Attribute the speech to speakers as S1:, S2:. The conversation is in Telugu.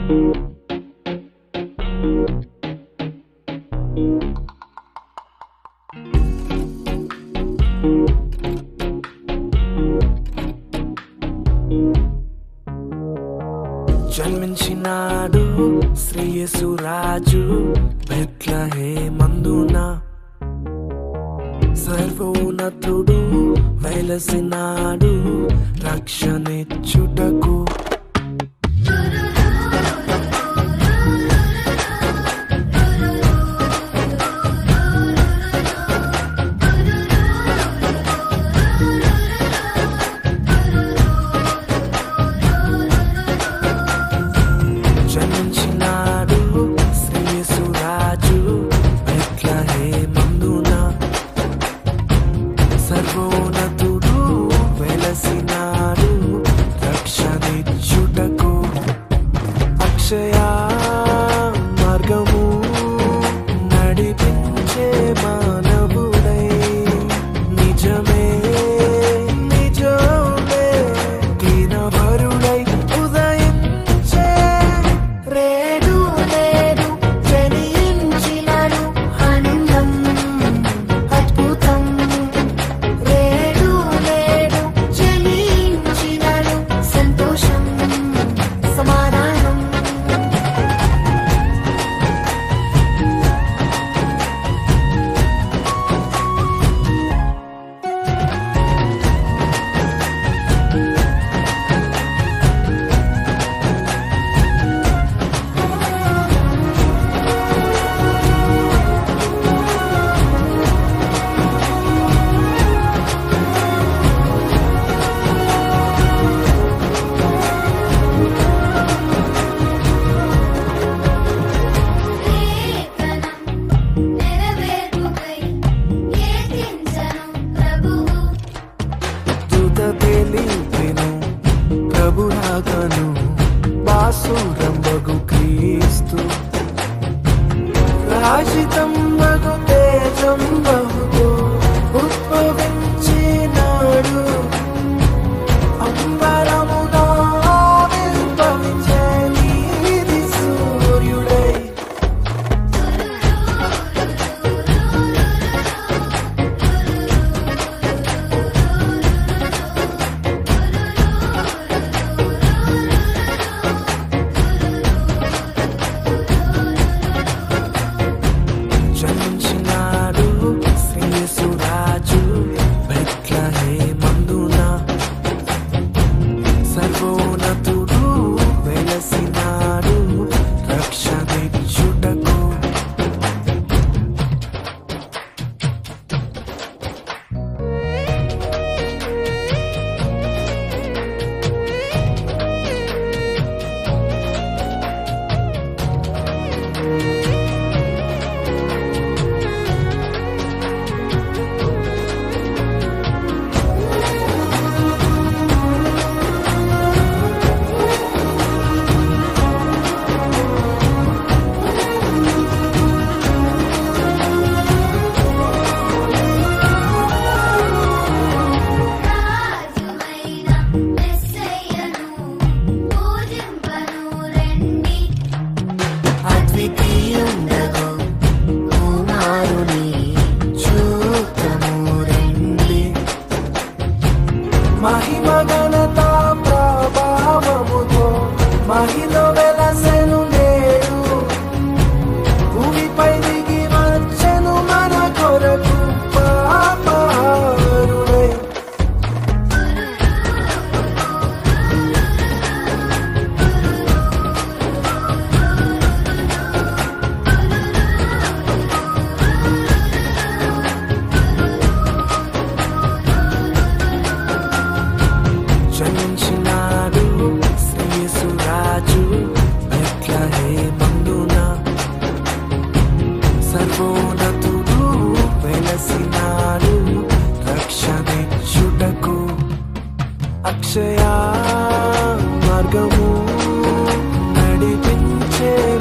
S1: జన్మించినాడు శ్రేయసురాజు బెత్లహే మందున సర్వోన్నతుడు వెలసినాడు రక్షణిచ్చుటకు జన్మించినాడు శ్రేయసురాజు బెత్లహే మందున సర్వోన్నతుడు వెలసినాడు రక్షణిచ్చుటకు అక్షయ మార్గము నడిపించే మానవుడై నిజమే నిజమే దీనవరుడై ఉదయించే
S2: రేడు నేడు జనించినడు ఆనందం అద్భుతం రేడు నేడు జనించినడు సంతోషం సమాధానం నెరవేర్పుకై కీర్తించను ప్రభువు
S1: దూత తెలిపెను ప్రభురాగను బాసురంబగు క్రీస్తు రాజితం బగు తేజం బహుతో ఉద్భవించినాడు అంబరములో విల్పవించే నీతి సూర్యుడై జన్మించినాడు శ్రేయసురాజు బెత్లహే మందున సర్వోన్నతుడు వెలసినాడు రక్షణిచ్చుటకు
S2: రాజువైన మెస్సయ్యను పూజింపను రండి
S1: అద్వితీయుండగు కుమారుని చూతము రండి మహిమ ఘనత ప్రభావముతో మహిళ వెలసెను నేడు భూమిపై దిగి వచ్చెను మన కొరకు పాపారుడై జన్మించినాడు శ్రేయసురాజు బెత్లహే మందున సర్వోన్నతుడు వెలసినాడు రక్షణిచ్చుటకు అక్షయ మార్గము నడిపించే